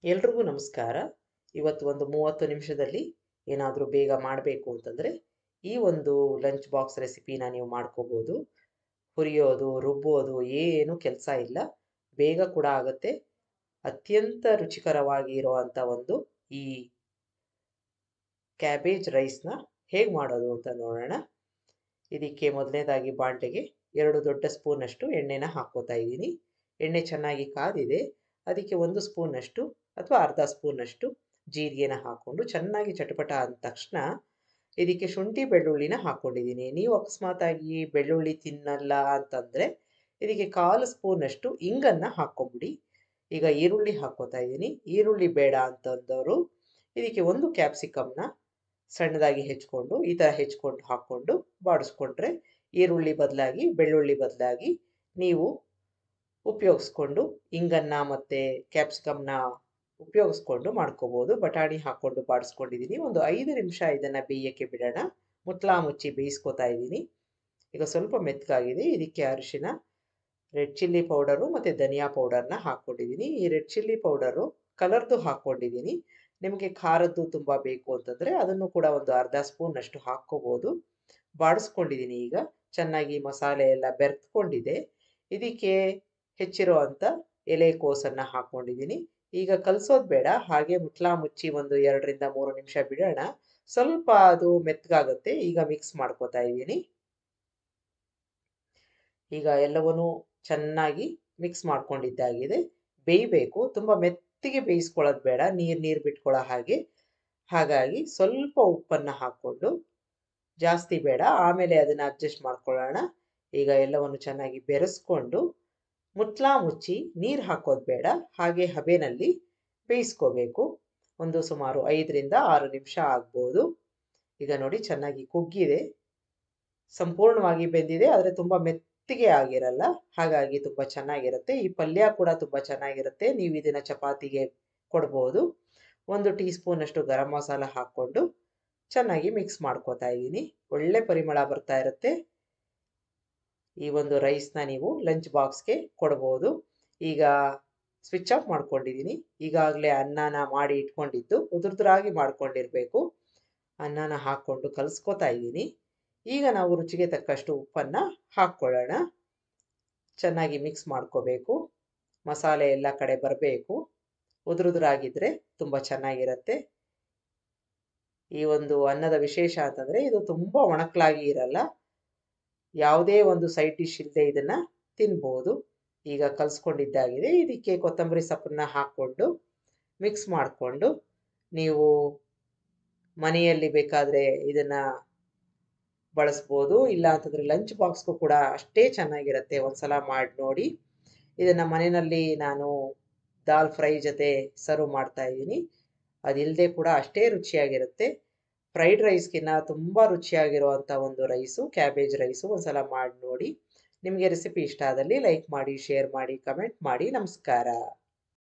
ಎಲ್ರಿಗೂ ನಮಸ್ಕಾರ ಇವತ್ತು ಒಂದು ಮೂವತ್ತು ನಿಮಿಷದಲ್ಲಿ ಏನಾದರೂ ಬೇಗ ಮಾಡಬೇಕು ಅಂತಂದರೆ ಈ ಒಂದು ಲಂಚ್ ಬಾಕ್ಸ್ ರೆಸಿಪಿನ ನೀವು ಮಾಡ್ಕೋಬೋದು ಹುರಿಯೋದು ರುಬ್ಬೋದು ಏನು ಕೆಲಸ ಇಲ್ಲ ಬೇಗ ಕೂಡ ಆಗುತ್ತೆ ಅತ್ಯಂತ ರುಚಿಕರವಾಗಿ ಇರುವಂಥ ಒಂದು ಈ ಕ್ಯಾಬೇಜ್ ರೈಸ್ನ ಹೇಗೆ ಮಾಡೋದು ಅಂತ ನೋಡೋಣ ಇದಕ್ಕೆ ಮೊದಲನೇದಾಗಿ ಬಾಂಡೆಗೆ ಎರಡು ದೊಡ್ಡ ಸ್ಪೂನಷ್ಟು ಎಣ್ಣೆನ ಹಾಕೋತಾ ಇದ್ದೀನಿ ಎಣ್ಣೆ ಚೆನ್ನಾಗಿ ಕಾದಿದೆ ಅದಕ್ಕೆ ಒಂದು ಸ್ಪೂನಷ್ಟು ಅಥವಾ ಅರ್ಧ ಸ್ಪೂನಷ್ಟು ಜೀರಿಗೆನ ಹಾಕ್ಕೊಂಡು ಚೆನ್ನಾಗಿ ಚಟಪಟ ಅಂದ ತಕ್ಷಣ ಇದಕ್ಕೆ ಶುಂಠಿ ಬೆಳ್ಳುಳ್ಳಿನ ಹಾಕ್ಕೊಂಡಿದ್ದೀನಿ ನೀವು ಅಕಸ್ಮಾತಾಗಿ ಬೆಳ್ಳುಳ್ಳಿ ತಿನ್ನಲ್ಲ ಅಂತಂದರೆ ಇದಕ್ಕೆ ಕಾಲು ಸ್ಪೂನಷ್ಟು ಇಂಗನ್ನು ಹಾಕ್ಕೊಂಬಿಡಿ ಈಗ ಈರುಳ್ಳಿ ಹಾಕ್ಕೋತಾ ಇದ್ದೀನಿ ಈರುಳ್ಳಿ ಬೇಡ ಅಂತಂದವರು ಇದಕ್ಕೆ ಒಂದು ಕ್ಯಾಪ್ಸಿಕಮ್ನ ಸಣ್ಣದಾಗಿ ಹೆಚ್ಕೊಂಡು ಈ ಥರ ಹೆಚ್ಕೊಂಡು ಹಾಕ್ಕೊಂಡು ಬಾಡಿಸ್ಕೊಂಡ್ರೆ ಈರುಳ್ಳಿ ಬದಲಾಗಿ ಬೆಳ್ಳುಳ್ಳಿ ಬದಲಾಗಿ ನೀವು ಉಪಯೋಗಿಸ್ಕೊಂಡು ಇಂಗನ್ನು ಮತ್ತು ಕ್ಯಾಪ್ಸಿಕಮ್ನ ಉಪಯೋಗಿಸ್ಕೊಂಡು ಮಾಡ್ಕೋಬೋದು ಬಟಾಣಿ ಹಾಕ್ಕೊಂಡು ಬಾಡಿಸ್ಕೊಂಡಿದ್ದೀನಿ ಒಂದು ಐದು ನಿಮಿಷ ಇದನ್ನು ಬೇಯಕ್ಕೆ ಬಿಡೋಣ ಮುತ್ಲಾ ಮುಚ್ಚಿ ಬೇಯಿಸ್ಕೊತಾ ಇದ್ದೀನಿ ಈಗ ಸ್ವಲ್ಪ ಮೆತ್ತಗಾಗಿದೆ ಇದಕ್ಕೆ ಅರಿಶಿನ ರೆಡ್ ಚಿಲ್ಲಿ ಪೌಡರು ಮತ್ತು ಧನಿಯಾ ಪೌಡರ್ನ ಹಾಕ್ಕೊಂಡಿದ್ದೀನಿ ಈ ರೆಡ್ ಚಿಲ್ಲಿ ಪೌಡರು ಕಲರ್ದು ಹಾಕ್ಕೊಂಡಿದ್ದೀನಿ ನಿಮಗೆ ಖಾರದ್ದು ತುಂಬ ಬೇಕು ಅಂತಂದರೆ ಅದನ್ನು ಕೂಡ ಒಂದು ಅರ್ಧ ಸ್ಪೂನಷ್ಟು ಹಾಕ್ಕೋಬೋದು ಬಾಡಿಸ್ಕೊಂಡಿದ್ದೀನಿ ಈಗ ಚೆನ್ನಾಗಿ ಮಸಾಲೆ ಎಲ್ಲ ಬೆರೆತ್ಕೊಂಡಿದೆ ಇದಕ್ಕೆ ಹೆಚ್ಚಿರೋ ಅಂಥ ಎಲೆಕೋಸನ್ನು ಹಾಕ್ಕೊಂಡಿದ್ದೀನಿ ಈಗ ಕಲಸೋದು ಬೇಡ ಹಾಗೆ ಮುಟ್ಲಾ ಮುಚ್ಚಿ ಒಂದು ಎರಡರಿಂದ ಮೂರು ನಿಮಿಷ ಬಿಡೋಣ ಸ್ವಲ್ಪ ಅದು ಮೆತ್ತಗಾಗುತ್ತೆ ಈಗ ಮಿಕ್ಸ್ ಮಾಡ್ಕೋತಾ ಇದ್ದೀನಿ ಈಗ ಎಲ್ಲವನ್ನೂ ಚೆನ್ನಾಗಿ ಮಿಕ್ಸ್ ಮಾಡ್ಕೊಂಡಿದ್ದಾಗಿದೆ ಬೇಯಬೇಕು ತುಂಬ ಮೆತ್ತಿಗೆ ಬೇಯಿಸ್ಕೊಳ್ಳೋದು ಬೇಡ ನೀರು ನೀರು ಬಿಟ್ಕೊಳ್ಳೋ ಹಾಗೆ ಹಾಗಾಗಿ ಸ್ವಲ್ಪ ಉಪ್ಪನ್ನು ಹಾಕ್ಕೊಂಡು ಜಾಸ್ತಿ ಬೇಡ ಆಮೇಲೆ ಅದನ್ನು ಅಡ್ಜಸ್ಟ್ ಮಾಡ್ಕೊಳ್ಳೋಣ ಈಗ ಎಲ್ಲವನ್ನು ಚೆನ್ನಾಗಿ ಬೆರೆಸ್ಕೊಂಡು ಮುಟ್ಲಾ ಮುಚ್ಚಿ ನೀರು ಹಾಕೋದು ಬೇಡ ಹಾಗೆ ಹಬೆನಲ್ಲಿ ಬೇಯಿಸ್ಕೋಬೇಕು ಒಂದು ಸುಮಾರು ಐದರಿಂದ ಆರು ನಿಮಿಷ ಆಗ್ಬೋದು ಈಗ ನೋಡಿ ಚೆನ್ನಾಗಿ ಕುಗ್ಗಿದೆ ಸಂಪೂರ್ಣವಾಗಿ ಬೆಂದಿದೆ ಆದರೆ ತುಂಬ ಮೆತ್ತಿಗೆ ಆಗಿರಲ್ಲ ಹಾಗಾಗಿ ತುಂಬ ಚೆನ್ನಾಗಿರುತ್ತೆ ಈ ಪಲ್ಯ ಕೂಡ ತುಂಬ ಚೆನ್ನಾಗಿರುತ್ತೆ ನೀವು ಇದನ್ನು ಚಪಾತಿಗೆ ಕೊಡ್ಬೋದು ಒಂದು ಟೀ ಸ್ಪೂನಷ್ಟು ಗರಂ ಮಸಾಲ ಹಾಕ್ಕೊಂಡು ಚೆನ್ನಾಗಿ ಮಿಕ್ಸ್ ಮಾಡ್ಕೋತಾ ಇದ್ದೀನಿ ಒಳ್ಳೆ ಪರಿಮಳ ಬರ್ತಾ ಇರುತ್ತೆ ಈ ಒಂದು ರೈಸ್ನ ನೀವು ಲಂಚ್ ಬಾಕ್ಸ್ಗೆ ಕೊಡ್ಬೋದು ಈಗ ಸ್ವಿಚ್ ಆಫ್ ಮಾಡ್ಕೊಂಡಿದ್ದೀನಿ ಈಗಾಗಲೇ ಅನ್ನನ ಮಾಡಿ ಇಟ್ಕೊಂಡಿದ್ದು ಉದುರುದುರಾಗಿ ಮಾಡ್ಕೊಂಡಿರಬೇಕು ಅನ್ನನ ಹಾಕ್ಕೊಂಡು ಕಲಿಸ್ಕೊತಾ ಇದ್ದೀನಿ ಈಗ ನಾವು ರುಚಿಗೆ ತಕ್ಕಷ್ಟು ಉಪ್ಪನ್ನು ಹಾಕ್ಕೊಳ್ಳೋಣ ಚೆನ್ನಾಗಿ ಮಿಕ್ಸ್ ಮಾಡ್ಕೋಬೇಕು ಮಸಾಲೆ ಎಲ್ಲ ಕಡೆ ಬರಬೇಕು ಉದುರುದುರಾಗಿದ್ದರೆ ತುಂಬ ಚೆನ್ನಾಗಿರುತ್ತೆ ಈ ಒಂದು ಅನ್ನದ ವಿಶೇಷ ಅಂತಂದರೆ ಇದು ತುಂಬ ಒಣಕಲಾಗಿ ಇರಲ್ಲ ಯಾವುದೇ ಒಂದು ಸೈಡ್ ಡಿಶ್ ಇಲ್ಲದೆ ಇದನ್ನು ತಿನ್ಬೋದು ಈಗ ಕಲಿಸ್ಕೊಂಡಿದ್ದಾಗಿದೆ ಇದಕ್ಕೆ ಕೊತ್ತಂಬರಿ ಸೊಪ್ಪನ್ನ ಹಾಕ್ಕೊಂಡು ಮಿಕ್ಸ್ ಮಾಡಿಕೊಂಡು ನೀವು ಮನೆಯಲ್ಲಿ ಬೇಕಾದರೆ ಇದನ್ನು ಬಳಸ್ಬೋದು ಇಲ್ಲ ಅಂತಂದರೆ ಲಂಚ್ ಬಾಕ್ಸ್ಗೂ ಕೂಡ ಅಷ್ಟೇ ಚೆನ್ನಾಗಿರುತ್ತೆ ಒಂದ್ಸಲ ಮಾಡಿ ನೋಡಿ ಇದನ್ನು ಮನೆಯಲ್ಲಿ ನಾನು ದಾಲ್ ಫ್ರೈ ಜೊತೆ ಸರ್ವ್ ಮಾಡ್ತಾ ಇದ್ದೀನಿ ಅದಿಲ್ಲದೆ ಕೂಡ ಅಷ್ಟೇ ರುಚಿಯಾಗಿರುತ್ತೆ ಫ್ರೈಡ್ ರೈಸ್ಗಿನ್ನ ತುಂಬ ರುಚಿಯಾಗಿರುವಂಥ ಒಂದು ರೈಸು ಕ್ಯಾಬೇಜ್ ರೈಸು ಒಂದ್ಸಲ ಮಾಡಿ ನೋಡಿ ನಿಮಗೆ ರೆಸಿಪಿ ಇಷ್ಟ ಆದಲ್ಲಿ ಲೈಕ್ ಮಾಡಿ ಶೇರ್ ಮಾಡಿ ಕಮೆಂಟ್ ಮಾಡಿ ನಮಸ್ಕಾರ